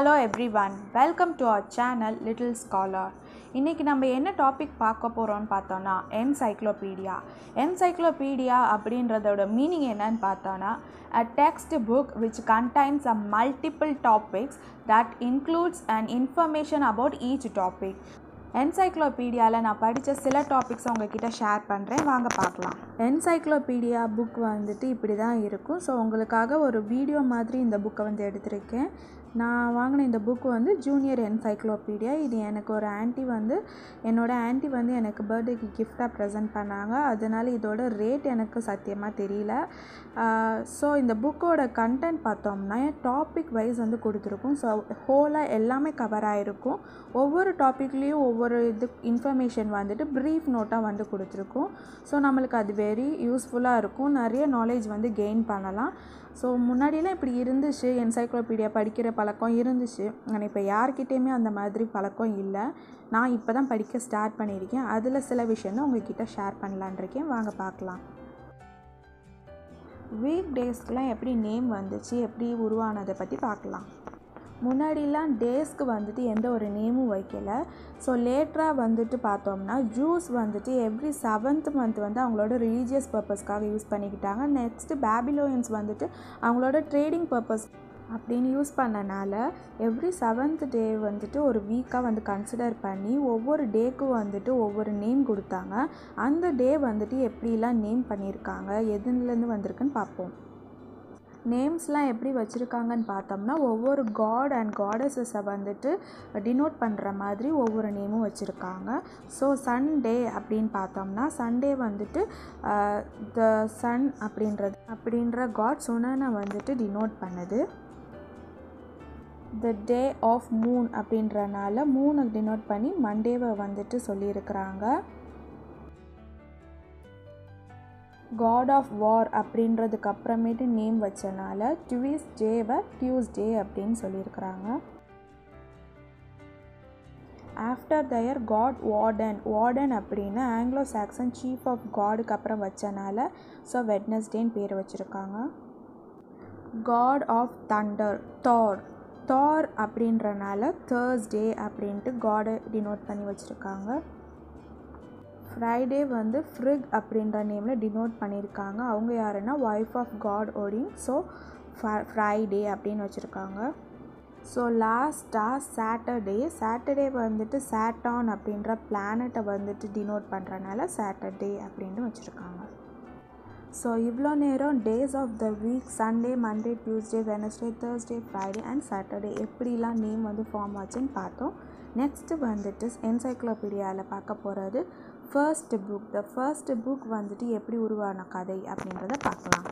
hello everyone welcome to our channel little scholar இன்றைக்கி நம்ம என்ன டாபிக் பார்க்க போகிறோம்னு பார்த்தோன்னா என்சைக்ளோபீடியா என்சைக்ளோபீடியா அப்படின்றதோட மீனிங் என்னன்னு பார்த்தோன்னா a textbook which contains a multiple topics that includes an information about each topic என்சைக்ளோபீடியாவில் நான் படித்த சில டாபிக்ஸ் உங்ககிட்ட ஷேர் பண்ணுறேன் வாங்க பார்க்கலாம் என்சைக்ளோபீடியா புக் வந்துட்டு இப்படி தான் இருக்கும் ஸோ உங்களுக்காக ஒரு வீடியோ மாதிரி இந்த புக்கை வந்து எடுத்திருக்கேன் நான் வாங்கின இந்த புக் வந்து ஜூனியர் என்சைக்ளோபீடியா இது எனக்கு ஒரு ஆன்ட்டி வந்து என்னோடய ஆன்ட்டி வந்து எனக்கு பர்த்டேக்கு கிஃப்டாக ப்ரெசென்ட் பண்ணாங்க அதனால இதோட ரேட் எனக்கு சத்தியமாக தெரியல ஸோ இந்த புக்கோட கண்டென்ட் பார்த்தோம்னா டாபிக் வைஸ் வந்து கொடுத்துருக்கும் ஸோ ஹோலாக எல்லாமே கவர் ஆகிருக்கும் ஒவ்வொரு டாப்பிக்லேயும் ஒவ்வொரு இது இன்ஃபர்மேஷன் வந்துட்டு ப்ரீஃப் நோட்டாக வந்து கொடுத்துருக்கும் ஸோ நம்மளுக்கு அது வெரி யூஸ்ஃபுல்லாக இருக்கும் நிறைய நாலேஜ் வந்து கெயின் பண்ணலாம் ஸோ முன்னாடியெல்லாம் இப்படி இருந்துச்சு என்சைக்ளோபீடியா படிக்கிற பழக்கம் இருந்துச்சு ஆனால் இப்போ யார்கிட்டேயுமே அந்த மாதிரி பழக்கம் இல்லை நான் இப்போ தான் படிக்க ஸ்டார்ட் பண்ணியிருக்கேன் அதில் சில விஷயம் தான் உங்ககிட்ட ஷேர் பண்ணலான் இருக்கேன் வாங்க பார்க்கலாம் வீக் டேஸ்க்கெலாம் எப்படி நேம் வந்துச்சு எப்படி உருவானதை பற்றி பார்க்கலாம் முன்னாடிலாம் டேஸ்க்கு வந்துட்டு எந்த ஒரு நேமும் வைக்கல ஸோ லேட்டராக வந்துட்டு பார்த்தோம்னா ஜூஸ் வந்துட்டு எவ்ரி செவன்த் மந்த் வந்து அவங்களோட ரிலீஜியஸ் பர்பஸ்க்காக யூஸ் பண்ணிக்கிட்டாங்க நெக்ஸ்ட்டு பேபிலோயன்ஸ் வந்துட்டு அவங்களோட ட்ரேடிங் பர்பஸ் அப்படின்னு யூஸ் பண்ணனால எவ்ரி செவன்த் டே வந்துட்டு ஒரு வீக்காக வந்து கன்சிடர் பண்ணி ஒவ்வொரு டேக்கும் வந்துட்டு ஒவ்வொரு நேம் கொடுத்தாங்க அந்த டே வந்துட்டு எப்படிலாம் நேம் பண்ணியிருக்காங்க எதுலேருந்து வந்திருக்குன்னு பார்ப்போம் நேம்ஸ்லாம் எப்படி வச்சுருக்காங்கன்னு பார்த்தோம்னா ஒவ்வொரு காட் அண்ட் காடஸஸை வந்துட்டு டினோட் பண்ணுற மாதிரி ஒவ்வொரு நேமும் வச்சுருக்காங்க ஸோ சண்டே அப்படின்னு பார்த்தோம்னா சண்டே வந்துட்டு த சன் அப்படின்றது அப்படின்ற காட் சுனனை வந்துட்டு டினோட் பண்ணுது த டே ஆஃப் மூன் அப்படின்றனால மூனை டினோட் பண்ணி மண்டேவை வந்துட்டு சொல்லியிருக்கிறாங்க காட் ஆஃப் வார் அப்படின்றதுக்கு அப்புறமேட்டு நேம் வச்சனால ட்யூஸ் டேவை டியூஸ்டே அப்படின்னு சொல்லியிருக்கிறாங்க after Tyr god Woden Woden அப்படின்னு ஆங்கிலோ சாக்சன் சீஃப் ஆஃப் காடுக்கு அப்புறம் வச்சனால ஸோ வெட்னஸ்டேன்னு பேர் வச்சுருக்காங்க காட் ஆஃப் தண்டர் தார் தார் அப்படின்றனால தேர்ஸ்டே அப்படின்ட்டு காடை டினோட் பண்ணி வச்சுருக்காங்க ஃப்ரைடே வந்து ஃப்ரிக் அப்படின்ற நேமில் டினோட் பண்ணியிருக்காங்க அவங்க யாருன்னா wife of god Odin so Friday அப்படின்னு வச்சுருக்காங்க ஸோ லாஸ்ட்டாக சாட்டர்டே சாட்டர்டே வந்துட்டு சாட்டான் அப்படின்ற பிளானட்டை வந்துட்டு டினோட் பண்ணுறனால சாட்டர்டே அப்படின்னு வச்சுருக்காங்க ஸோ இவ்வளோ நேரம் days of the week Sunday Monday Tuesday Wednesday Thursday Friday and Saturday எப்படிலாம் நேம் வந்து ஃபார்ம் ஆச்சுன்னு பார்த்தோம் நெக்ஸ்ட்டு வந்துட்டு என்சைக்ளோபீடியாவில் பார்க்க போகிறது first book the first book வந்துட்டு எப்படி உருவான கதை அப்படின்றத பார்க்கலாம்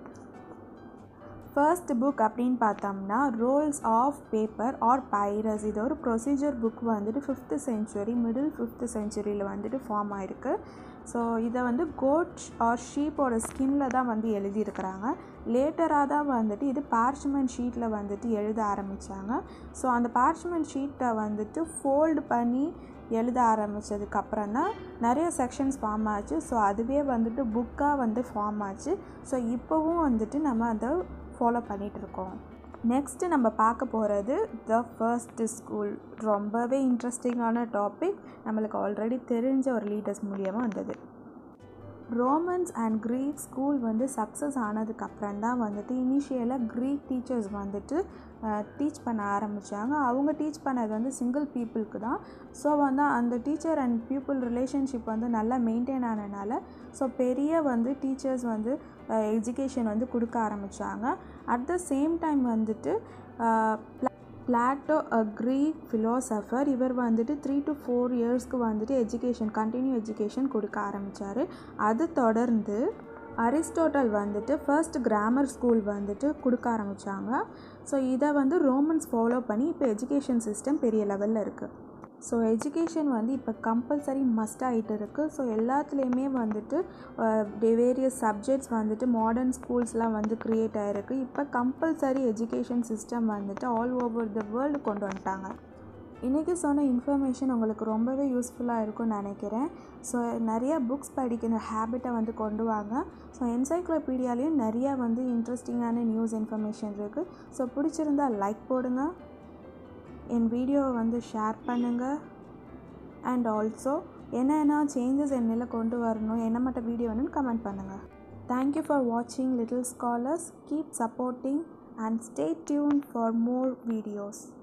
ஃபர்ஸ்ட் புக் அப்படின்னு பார்த்தோம்னா rolls of paper or papyrus இது ஒரு ப்ரொசீஜர் புக் வந்துட்டு ஃபிஃப்த்து செஞ்சுரி மிடில் ஃபிஃப்த்து செஞ்சுரியில் வந்துட்டு ஃபார்ம் ஆகிருக்கு ஸோ இதை வந்து கோட் ஆர் ஷீப்போட ஸ்கின்ல தான் வந்து எழுதியிருக்கிறாங்க லேட்டராக தான் வந்துட்டு இது பார்ச்மெண்ட் ஷீட்டில் வந்துட்டு எழுத ஆரம்பித்தாங்க ஸோ அந்த பார்ச்மெண்ட் ஷீட்டை வந்துட்டு ஃபோல்டு பண்ணி எழுத ஆரம்பித்ததுக்கப்புறம் தான் நிறைய செக்ஷன்ஸ் ஃபார்ம் ஆச்சு ஸோ அதுவே வந்துட்டு புக்காக வந்து ஃபார்ம் ஆச்சு ஸோ இப்போவும் வந்துட்டு நம்ம அதை ஃபாலோ பண்ணிகிட்ருக்கோம் நெக்ஸ்ட்டு நம்ம பார்க்க போகிறது த ஃபர்ஸ்ட் ஸ்கூல் ரொம்பவே இன்ட்ரெஸ்டிங்கான டாபிக் நம்மளுக்கு ஆல்ரெடி தெரிஞ்ச ஒரு லீடர்ஸ் மூலியமாக வந்தது ரோமன்ஸ் அண்ட் க்ரீக் ஸ்கூல் வந்து சக்ஸஸ் ஆனதுக்கப்புறம் தான் வந்துட்டு இனிஷியலாக க்ரீக் டீச்சர்ஸ் வந்துட்டு டீச் பண்ண ஆரம்பித்தாங்க அவங்க டீச் பண்ணது வந்து சிங்கிள் பீப்புளுக்கு தான் ஸோ வந்து அந்த டீச்சர் அண்ட் பீப்புள் ரிலேஷன்ஷிப் வந்து நல்லா மெயின்டைன் ஆனதுனால ஸோ பெரிய வந்து டீச்சர்ஸ் வந்து எஜுகேஷன் வந்து கொடுக்க ஆரம்பித்தாங்க அட் த சேம் டைம் வந்துட்டு பிளாட்டோ அ க்ரீக் ஃபிலோசஃபர் இவர் வந்துட்டு த்ரீ டு ஃபோர் இயர்ஸ்க்கு வந்துட்டு எஜுகேஷன் கண்டினியூ எஜுகேஷன் கொடுக்க ஆரம்பித்தார் அது தொடர்ந்து அரிஸ்டோட்டல் வந்துட்டு ஃபர்ஸ்ட் கிராமர் ஸ்கூல் வந்துட்டு கொடுக்க ஆரம்பித்தாங்க ஸோ இதை வந்து ரோமன்ஸ் ஃபாலோ பண்ணி இப்போ எஜுகேஷன் சிஸ்டம் பெரிய லெவலில் இருக்குது ஸோ எஜுகேஷன் வந்து இப்போ கம்பல்சரி மஸ்ட் ஆகிட்டு இருக்குது ஸோ எல்லாத்துலேயுமே வந்துட்டு வேரியஸ் சப்ஜெக்ட்ஸ் வந்துட்டு மாடர்ன் ஸ்கூல்ஸ்லாம் வந்து க்ரியேட் ஆகிருக்கு இப்போ கம்பல்சரி எஜுகேஷன் சிஸ்டம் வந்துட்டு ஆல் ஓவர் த வேர்ல்டு கொண்டு வந்துட்டாங்க இன்றைக்கி சொன்ன இன்ஃபர்மேஷன் உங்களுக்கு ரொம்பவே யூஸ்ஃபுல்லாக இருக்கும்னு நினைக்கிறேன் ஸோ நிறைய புக்ஸ் படிக்கிற ஹேபிட்டை வந்து கொண்டு வாங்க ஸோ என்சைக்ளோபீடியாலேயும் நிறையா வந்து இன்ட்ரெஸ்டிங்கான நியூஸ் இன்ஃபர்மேஷன் இருக்குது ஸோ பிடிச்சிருந்தா லைக் போடுங்க என் வீடியோவை வந்து ஷேர் பண்ணுங்கள் அண்ட் ஆல்சோ என்னென்ன சேஞ்சஸ் என்னில் கொண்டு வரணும் என்ன மட்டும் வீடியோ வேணும்னு கமெண்ட் பண்ணுங்கள் தேங்க்யூ ஃபார் வாட்சிங் little scholars keep supporting and stay tune for more videos